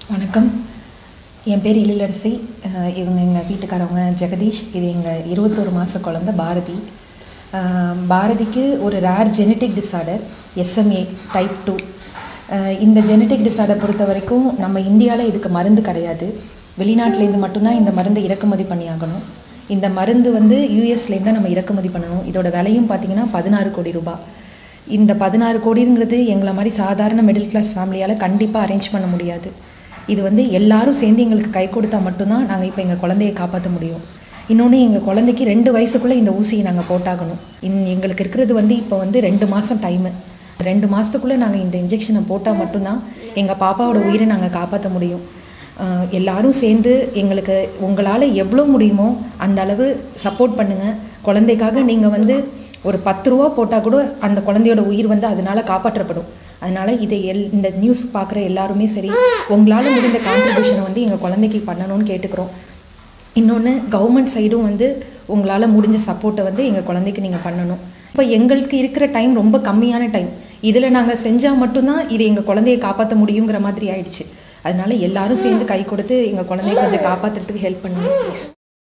வணக்கம் என் பேர் எழிலரசி அஹ் இவங்க எங்கள் வீட்டுக்காரவங்க ஜெகதீஷ் இது எங்கள் இருபத்தோரு மாத குழந்த பாரதி அஹ் பாரதிக்கு ஒரு rare genetic disorder SMA type two இந்த ஜெனட்டிக் டிஸார்டர் பொறுத்த வரைக்கும் நம்ம இந்தியாவில் இதுக்கு மருந்து கிடையாது வெளிநாட்டிலேருந்து மட்டும்தான் இந்த மருந்தை இறக்குமதி பண்ணியாகணும் இந்த மருந்து வந்து யூஎஸ்லேருந்து நம்ம இறக்குமதி பண்ணணும் இதோட விலையும் பார்த்தீங்கன்னா பதினாறு கோடி ரூபாய் இந்த பதினாறு கோடிங்கிறது எங்களை மாதிரி சாதாரண மிடில் கிளாஸ் ஃபேமிலியால் கண்டிப்பாக அரேஞ்ச் பண்ண முடியாது இது வந்து எல்லாரும் சேர்ந்து எங்களுக்கு கை கொடுத்தா மட்டும்தான் நாங்கள் இப்போ எங்கள் குழந்தைய காப்பாற்ற முடியும் இன்னொன்று எங்கள் குழந்தைக்கு ரெண்டு வயசுக்குள்ளே இந்த ஊசியை நாங்கள் போட்டாகணும் இன் எங்களுக்கு இருக்கிறது வந்து இப்போ வந்து ரெண்டு மாதம் டைமு ரெண்டு மாதத்துக்குள்ளே நாங்கள் இந்த இன்ஜெக்ஷனை போட்டால் மட்டும்தான் எங்கள் பாப்பாவோட உயிரை நாங்கள் காப்பாற்ற முடியும் ஆஹ் எல்லாரும் சேர்ந்து எங்களுக்கு உங்களால் எவ்வளோ முடியுமோ அந்த அளவு சப்போர்ட் பண்ணுங்கள் குழந்தைக்காக நீங்கள் வந்து ஒரு பத்து ரூபா போட்டால் கூட அந்த குழந்தையோட உயிர் வந்து அதனால காப்பாற்றப்படும் அதனால இதை எல் இந்த நியூஸ் பார்க்குற எல்லாருமே சரி உங்களால் முடிந்த கான்ட்ரிபியூஷனை வந்து எங்கள் குழந்தைக்கு பண்ணணும்னு கேட்டுக்கிறோம் இன்னொன்று கவர்மெண்ட் சைடும் வந்து உங்களால் முடிஞ்ச சப்போர்ட்டை வந்து எங்கள் குழந்தைக்கு நீங்கள் பண்ணணும் இப்போ எங்களுக்கு இருக்கிற டைம் ரொம்ப கம்மியான டைம் இதில் நாங்கள் செஞ்சால் மட்டும்தான் இது எங்கள் குழந்தைய காப்பாற்ற முடியுங்கிற மாதிரி ஆயிடுச்சு அதனால எல்லாரும் சேர்ந்து கை கொடுத்து எங்கள் குழந்தைய கொஞ்சம் காப்பாற்றுறதுக்கு ஹெல்ப் பண்ணுங்க ப்ளீஸ்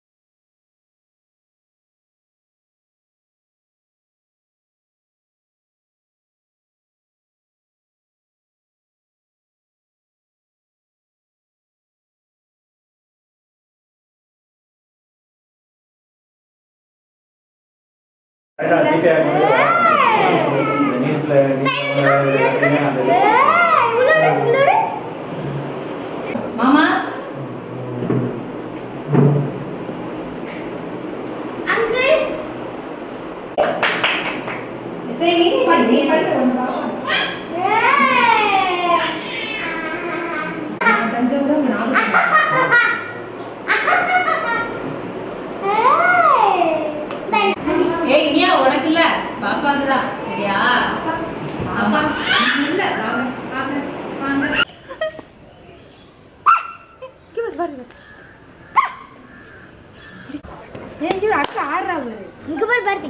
அதான் தீபா வந்து இந்த நியூஸ்ல மாமா ஏய் இனியா உனக்கு இல்ல பாப்பாக்கு தான் சரியா ஆமா இல்ல வாங்க வாங்க வாங்க இங்க பாரு பாரதி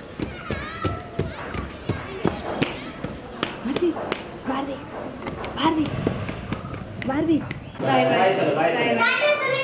டாடா சொல்லு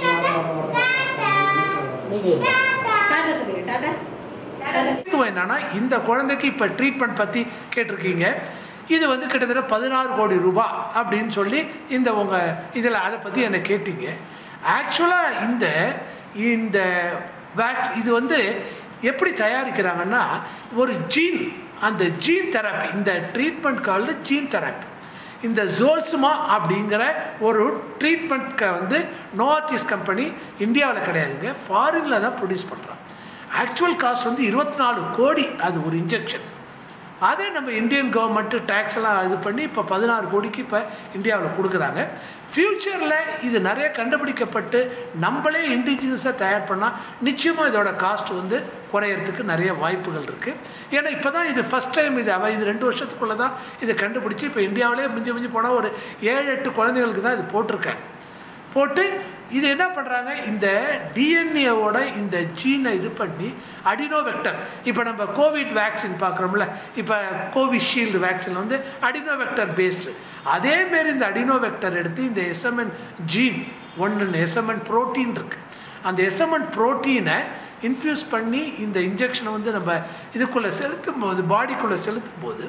டாடா டாடா சொல்லிடு டாடா டாடா மருத்துவம் என்னன்னா இந்த குழந்தைக்கு இப்போ ட்ரீட்மெண்ட் பற்றி கேட்டிருக்கீங்க இது வந்து கிட்டத்தட்ட பதினாறு கோடி ரூபாய் அப்படின்னு சொல்லி இந்த உங்கள் இதில் அதை பற்றி என்னை கேட்டீங்க ஆக்சுவலாக இந்த இந்த வேக்ஸ் இது வந்து எப்படி தயாரிக்கிறாங்கன்னா ஒரு ஜீன் அந்த ஜீன் தெரப்பி இந்த ட்ரீட்மெண்ட் கால்டு ஜீன் தெரப்பி இந்த ஜோல்சுமா அப்படிங்கிற ஒரு ட்ரீட்மெண்ட்க்கு வந்து நோவார்டிஸ் கம்பெனி இந்தியாவில் கிடையாதுங்க ஃபாரினில் தான் ப்ரொடியூஸ் பண்ணுறாங்க ஆக்சுவல் காஸ்ட் வந்து இருபத்தி நாலு கோடி அது ஒரு இன்ஜெக்ஷன் அதே நம்ம இந்தியன் கவர்மெண்ட்டு டேக்ஸ் எல்லாம் இது பண்ணி இப்போ பதினாறு கோடிக்கு இப்போ இந்தியாவில் கொடுக்குறாங்க ஃப்யூச்சரில் இது நிறைய கண்டுபிடிக்கப்பட்டு நம்மளே இண்டிஜினஸாக தயார் பண்ணால் நிச்சயமாக இதோட காஸ்ட் வந்து குறையறதுக்கு நிறைய வாய்ப்புகள் இருக்குது ஏன்னா இப்போ தான் இது ஃபஸ்ட் டைம் இது அவ இது ரெண்டு வருஷத்துக்குள்ளே தான் இதை கண்டுபிடிச்சி இப்போ இந்தியாவிலே மிஞ்சி மிஞ்சி போனால் ஒரு ஏழு எட்டு குழந்தைகளுக்கு தான் இது போட்டிருக்காங்க போட்டு இது என்ன பண்ணுறாங்க இந்த டிஎன்ஏவோட இந்த ஜீனை இது பண்ணி அடினோவெக்டர் இப்போ நம்ம கோவிட் வேக்சின் பார்க்குறோம்ல இப்போ கோவிஷீல்டு வேக்சின் வந்து அடினோவெக்டர் பேஸ்டு அதேமாரி இந்த அடினோவெக்டர் எடுத்து இந்த எஸ்எம்என் ஜீன் ஒன்று எஸ்எம்என் ப்ரோட்டீன் இருக்குது அந்த எஸ்எம்என் ப்ரோட்டீனை இன்ஃப்யூஸ் பண்ணி இந்த இன்ஜெக்ஷனை வந்து நம்ம இதுக்குள்ளே செலுத்தும் போது பாடிக்குள்ளே செலுத்தும் போது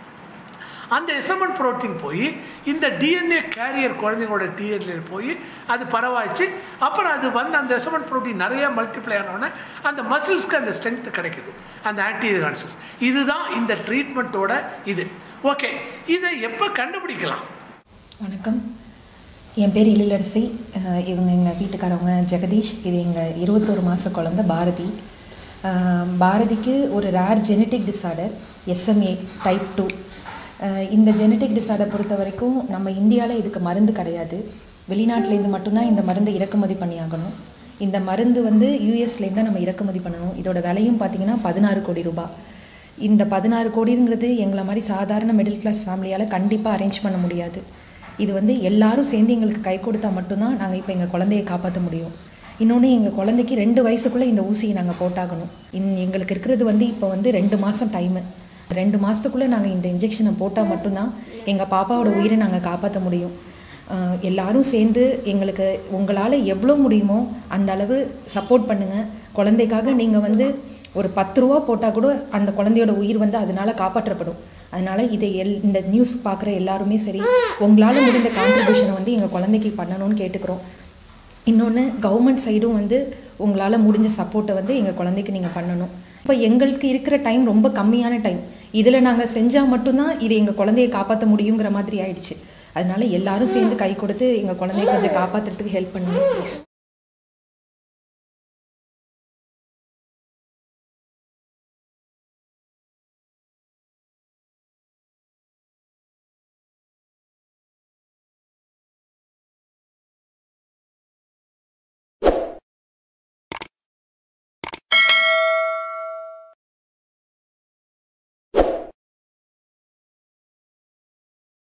அந்த எசமன் புரோட்டீன் போய் இந்த டிஎன்ஏ கேரியர் குழந்தைங்களோட டிஎன்ஏ போய் அது பரவாச்சு அப்புறம் அது வந்து அந்த எசமன் புரோட்டீன் நிறைய மல்டிப்ளை ஆனோடனே அந்த மசில்ஸ்க்கு அந்த ஸ்ட்ரென்த் கிடைக்குது அந்த ஆன்டீரியர் கான்சல்ஸ் இதுதான் இந்த ட்ரீட்மெண்ட்டோட இது ஓகே இதை எப்போ கண்டுபிடிக்கலாம் வணக்கம் என் பேர் எழிலரசி அஹ் இவங்க எங்கள் வீட்டுக்காரவங்க ஜெகதீஷ் இது எங்கள் இருபத்தோரு மாத குழந்த பாரதி அஹ் பாரதிக்கு ஒரு rare genetic disorder SMA type two இந்த ஜெனட்டிக் டிஸார்டர் பொறுத்த வரைக்கும் நம்ம இந்தியாவில் இதுக்கு மருந்து கிடையாது வெளிநாட்டிலேருந்து மட்டும்தான் இந்த மருந்தை இறக்குமதி பண்ணியாகணும் இந்த மருந்து வந்து யூஎஸ்லேருந்து நம்ம இறக்குமதி பண்ணணும் இதோட விலையும் பார்த்தீங்கன்னா பதினாறு கோடி ரூபாய் இந்த பதினாறு கோடிங்கிறது எங்களை மாதிரி சாதாரண மிடில் கிளாஸ் ஃபேமிலியால் கண்டிப்பாக அரேஞ்ச் பண்ண முடியாது இது வந்து எல்லாரும் சேர்ந்து எங்களுக்கு கை கொடுத்தா மட்டும்தான் நாங்கள் இப்போ எங்கள் குழந்தைய காப்பாற்ற முடியும் இன்னொன்று எங்கள் குழந்தைக்கு ரெண்டு வயசுக்குள்ளே இந்த ஊசியை நாங்கள் போட்டாகணும் இன் எங்களுக்கு இருக்கிறது வந்து இப்போ வந்து ரெண்டு மாதம் டைமு ரெண்டு மாதத்துக்குள்ளே நாங்கள் இந்த இன்ஜெக்ஷனை போட்டால் மட்டும்தான் எங்கள் பாப்பாவோட உயிரை நாங்கள் காப்பாற்ற முடியும் அஹ், எல்லாரும் சேர்ந்து எங்களுக்கு உங்களால் எவ்வளோ முடியுமோ அந்த அளவு சப்போர்ட் பண்ணுங்கள் குழந்தைக்காக நீங்கள் வந்து ஒரு பத்து ரூபா போட்டால் கூட அந்த குழந்தையோட உயிர் வந்து அதனால காப்பாற்றப்படும் அதனால இதை எல் இந்த நியூஸ் பார்க்குற எல்லாருமே சரி உங்களால் முடிந்த கான்ட்ரிபியூஷனை வந்து எங்கள் குழந்தைக்கு பண்ணணும்னு கேட்டுக்கிறோம் இன்னொன்று கவர்மெண்ட் சைடும் வந்து உங்களால் முடிஞ்ச சப்போர்ட்டை வந்து எங்கள் குழந்தைக்கு நீங்கள் பண்ணணும் இப்போ எங்களுக்கு இருக்கிற டைம் ரொம்ப கம்மியான டைம் இதில் நாங்கள் செஞ்சால் மட்டும்தான் இது எங்கள் குழந்தையை காப்பாற்ற முடியுங்கிற மாதிரி ஆயிடுச்சு அதனால எல்லாரும் சேர்ந்து கை கொடுத்து எங்கள் குழந்தைய கொஞ்சம் காப்பாற்றுறதுக்கு ஹெல்ப் பண்ணுங்க ப்ளீஸ்